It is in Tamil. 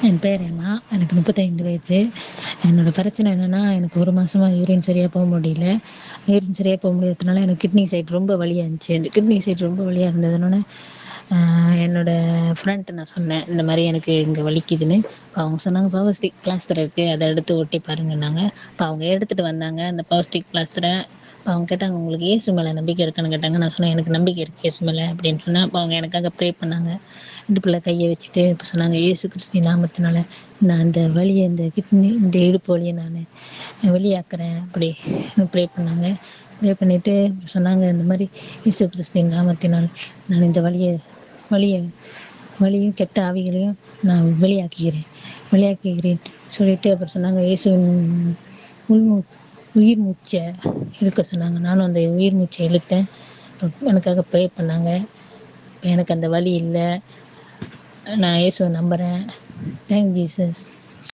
என் பேர் ஹேமா எனக்கு முப்பத்தைந்து வயசு என்னோடய பிரச்சனை என்னென்னா எனக்கு ஒரு மாதமா யூரின் சரியாக போக முடியல யூரின் சரியாக போக முடியாததுனால எனக்கு கிட்னி சைடு ரொம்ப வலியாக இருந்துச்சு இந்த கிட்னி சைடு ரொம்ப வலியாக இருந்ததுனால என்னோடய ஃப்ரெண்ட்ட நான் சொன்னேன் இந்த மாதிரி எனக்கு இங்கே வலிக்குதுன்னு அவங்க சொன்னாங்க பவர் ஸ்டிக் பிளாஸ்டர் இருக்குது அதை எடுத்து ஒட்டி பாருங்கன்னாங்க அப்போ அவங்க எடுத்துகிட்டு வந்தாங்க அந்த பவர் ஸ்டிக் பிளாஸ்டரை அப்போ அவங்க கேட்டாங்க உங்களுக்கு இயேசு மேலே நம்பிக்கை இருக்கான்னு கேட்டாங்க நான் சொன்னேன் எனக்கு நம்பிக்கை இருக்குது இயேசு மேலே அப்படின்னு சொன்னேன் அப்போ அவங்க எனக்காக ப்ரே பண்ணாங்க இடுப்பில் கையை வச்சுட்டு இப்போ சொன்னாங்க இயேசு கிறிஸ்து நாமத்தினால நான் அந்த வலியை இந்த கிட்னி இந்த இடுப்பு வலியை நான் வெளியாக்குறேன் அப்படி ப்ரே பண்ணாங்க ப்ரே பண்ணிவிட்டு சொன்னாங்க இந்த மாதிரி இயேசு கிறிஸ்துவின் நாமத்தினால் நான் இந்த வலியை வலியை வலியும் கெட்ட ஆவிகளையும் நான் வெளியாக்குகிறேன் வெளியாக்குகிறேன் சொல்லிட்டு அப்புறம் சொன்னாங்க இயேசுவின் உள்மூ உயிர் மூச்சை இழுக்க சொன்னாங்க நானும் அந்த உயிர் மூச்சை இழுத்தேன் எனக்காக ப்ரே பண்ணாங்க எனக்கு அந்த வலி இல்லை நான் இயேசுவை நம்புகிறேன் தேங்க் ஜீசஸ்